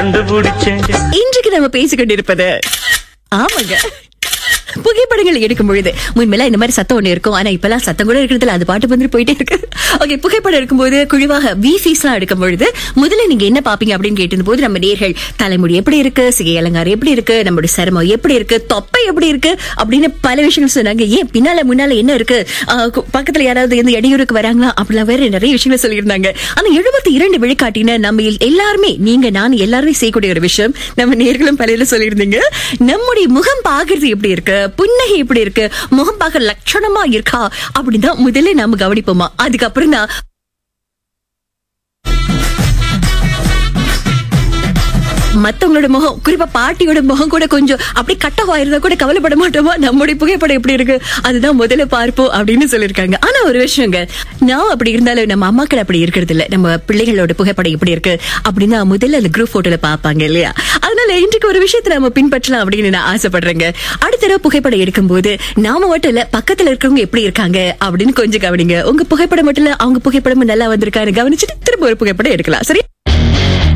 கண்டுபிடிச்சேன் இன்றைக்கு நம்ம பேசிக் கொண்டிருப்பது ஆமாங்க புகைப்படங்கள் எடுக்கும் பொழுது முன்பெல்லாம் இந்த மாதிரி சத்தம் ஒண்ணு இருக்கும் ஆனா இப்பெல்லாம் சத்தம் கூட இருக்கிறதுல அது பாட்டு வந்துட்டு போயிட்டே இருக்கு ஓகே புகைப்படம் எடுக்கும்போது குழுவாக விசிஸ் எல்லாம் எடுக்கும் பொழுது முதல்ல நீங்க என்ன பாப்பீங்க அப்படின்னு கேட்டிருந்த போது நம்ம நேர்கள் தலைமுடி எப்படி இருக்கு சிகை அலங்காரம் எப்படி இருக்கு நம்மளுடைய சருமம் எப்படி இருக்கு தொப்பை எப்படி இருக்கு அப்படின்னு பல விஷயங்கள் சொன்னாங்க ஏன் பின்னால முன்னால என்ன இருக்கு ஆஹ் கு- பக்கத்துல யாராவது இந்த இடையூறுக்கு வராங்களா அப்படிலாம் வேற நிறைய விஷயங்கள் சொல்லியிருந்தாங்க ஆனா எழுபத்தி இரண்டு விழுக்காட்டின நம்ம எல்- எல்லாருமே நீங்க நான் எல்லாருமே செய்யக்கூடிய ஒரு விஷயம் நம்ம நேர்களும் பலையில சொல்லியிருந்தீங்க நம்முடைய முகம் பாக்குறது எப்படி இருக்கு புன்னகை எப்படி இருக்கு முகம் பார்க்க லட்சணமா இருக்கா அப்படின்னு தான் முதல்ல நாம கவனிப்போமா அதுக்கப்புறம் தான் மத்தவங்களோட முகம் குறிப்பா பாட்டியோட முகம் கூட கொஞ்சம் அப்படி கட்டவா இருந்தா கூட கவலைப்பட மாட்டோமா நம்முடைய புகைப்படம் எப்படி இருக்கு அதுதான் முதல்ல பார்ப்போம் அப்படின்னு சொல்லியிருக்காங்க ஆனா ஒரு விஷயங்க நான் அப்படி இருந்தாலும் நம்ம அம்மாக்கள் அப்படி இருக்கிறது இல்ல நம்ம பிள்ளைகளோட புகைப்படம் எப்படி இருக்கு அப்படின்னா முதல்ல அந்த குரூப் போட்டோல பாப்பாங்க இல்லையா அதனால இன்றைக்கு ஒரு விஷயத்தை நம்ம பின்பற்றலாம் அப்படின்னு நான் ஆசைப்படுறேங்க அடுத்த தடவை புகைப்படம் எடுக்கும்போது நாம மட்டும் இல்ல பக்கத்துல இருக்கிறவங்க எப்படி இருக்காங்க அப்படின்னு கொஞ்சம் கவனிங்க உங்க புகைப்படம் மட்டும் இல்ல அவங்க புகைப்படமும் நல்லா வந்திருக்காரு கவனிச்சுட்டு திரும்ப ஒரு புகைப்படம் எடுக்கலாம் சரி